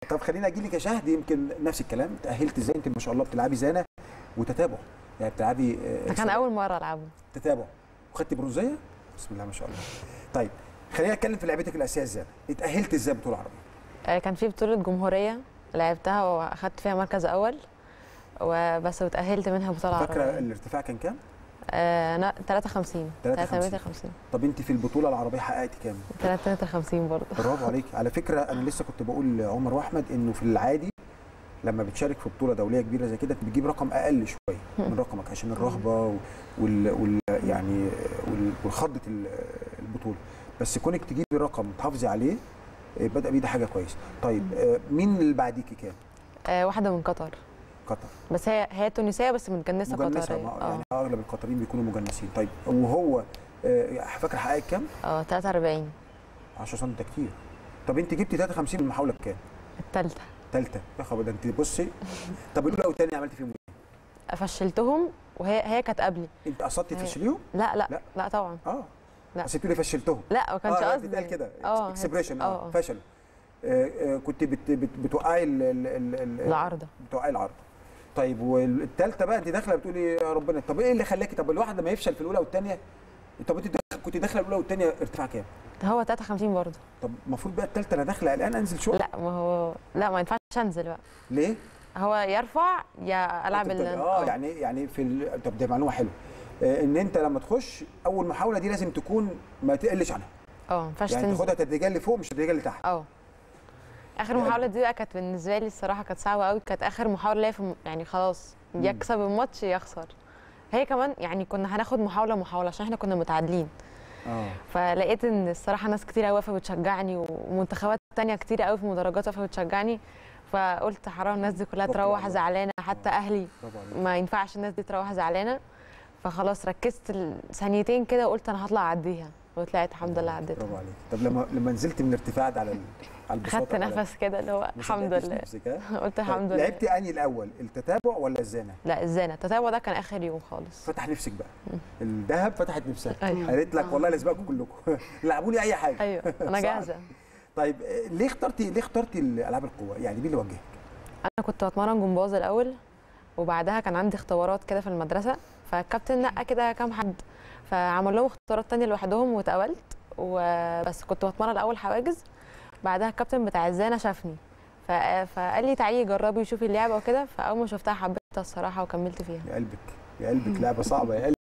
طب خلينا اجي لك يا شهد يمكن نفس الكلام تاهلت ازاي انت ما شاء الله بتلعبي زانه وتتابع يعني بتلعبي آه، ده كان اول مره العبه تتابع وخدتي برونزيه بسم الله ما شاء الله طيب خلينا نتكلم في لعبتك الاساسيه الزانه اتاهلت ازاي بطوله عربيه آه، كان في بطوله جمهوريه لعبتها واخدت فيها مركز اول وبس وتاهلت منها بطوله فاكره عربيه الارتفاع كان كام آه انا 53 53. 53 طب انت في البطوله العربيه حققتي كام 53 برضه برافو عليك على فكره انا لسه كنت بقول لعمر واحمد انه في العادي لما بتشارك في بطوله دوليه كبيره زي كده بتجيب رقم اقل شويه من رقمك عشان الرهبه وال, وال يعني وال- والخضه ال- البطوله بس كونك تجيبي رقم تحافظي عليه آه، بدا بيه ده حاجه كويسه طيب آه، مين اللي بعديكي كام آه واحده من قطر قطر بس هي هي تونسيه بس متجنسه مجنسه قطريه ما- اه يعني اغلب القطريين بيكونوا مجنسين طيب وهو آه، فاكر حققك كام اه 43 10 سم ده كتير طب انت جبتي 53 من المحاوله بكام الثالثه ثالثه يا خبر ده انت بصي طب الاولى والثانيه عملتي فيهم ايه فشلتهم وهي هي كانت قبلي انت قصدتي هي- تفشليهم لا لا لا. لا, لا طبعا اه لا. بس بتقولي فشلتهم لا ما كانش اه قصدي بتتقال كده اه اكسبريشن اه اه فشل آه، آه، كنت بت بت بتوقعي ال- ال- ال- ال- العارضه بتوقعي العرض طيب والثالثه بقى انت داخله بتقولي يا ربنا طب ايه اللي خلاكي طب الواحد لما يفشل في الاولى والثانيه طب انت داخل- كنت داخله الاولى والثانيه ارتفاع كام؟ هو 53 برضه طب المفروض بقى الثالثه انا داخله الان انزل شويه لا ما هو لا ما ينفعش انزل بقى ليه؟ هو يرفع يا العب أنت ال- بتقولي- اه يعني يعني في ال... طب دي معلومه حلوه آه، ان انت لما تخش اول محاوله دي لازم تكون ما تقلش عنها اه ما ينفعش يعني تنزل تاخدها تدريجيا لفوق مش تدريجيا لتحت اه اخر يعني- محاوله دي بقى كانت بالنسبه لي الصراحه كانت صعبه قوي كانت اخر محاوله ليا في الم- يعني خلاص مم. يكسب الماتش يخسر هي كمان يعني كنا هناخد محاوله محاوله عشان احنا كنا متعادلين اه فلقيت ان الصراحه ناس كتير قوي واقفه بتشجعني ومنتخبات تانية كتير قوي في مدرجات واقفه بتشجعني فقلت حرام الناس دي كلها توكل تروح على الله. زعلانه حتى اهلي برافو عليك ما ينفعش الناس دي تروح زعلانه فخلاص ركزت ثانيتين كده وقلت انا هطلع اعديها وطلعت الحمد لله عديتها برافو عليك طب لما لما نزلت من الارتفاع ده على ال- على البساطه خدت نفس كده اللي هو ما الحمد صدقتيش لله نفسك، ها؟ قلت طيب، الحمد لله لعبتي انهي الاول التتابع ولا الزانه لا الزانه التتابع ده كان اخر يوم خالص فتح نفسك بقى الذهب فتحت نفسها أيوة. قالت لك والله لازمكم كلكم لعبوني اي حاجه ايوه انا صح. جاهزه طيب آه، ليه اخترتي ليه اخترتي الالعاب القوه يعني مين اللي وجهك انا كنت بتمرن جمباز الاول وبعدها كان عندي اختبارات كده في المدرسه فالكابتن نقى كده كام حد فعمل لهم اختبارات تانية لوحدهم واتقبلت وبس كنت بتمرن الاول حواجز بعدها الكابتن بتاع الزانه شافني ف- فقال لي تعالي جربي وشوفي اللعبه وكده فاول ما شفتها حبيتها الصراحه وكملت فيها يا قلبك يا قلبك لعبه صعبه يا قلبك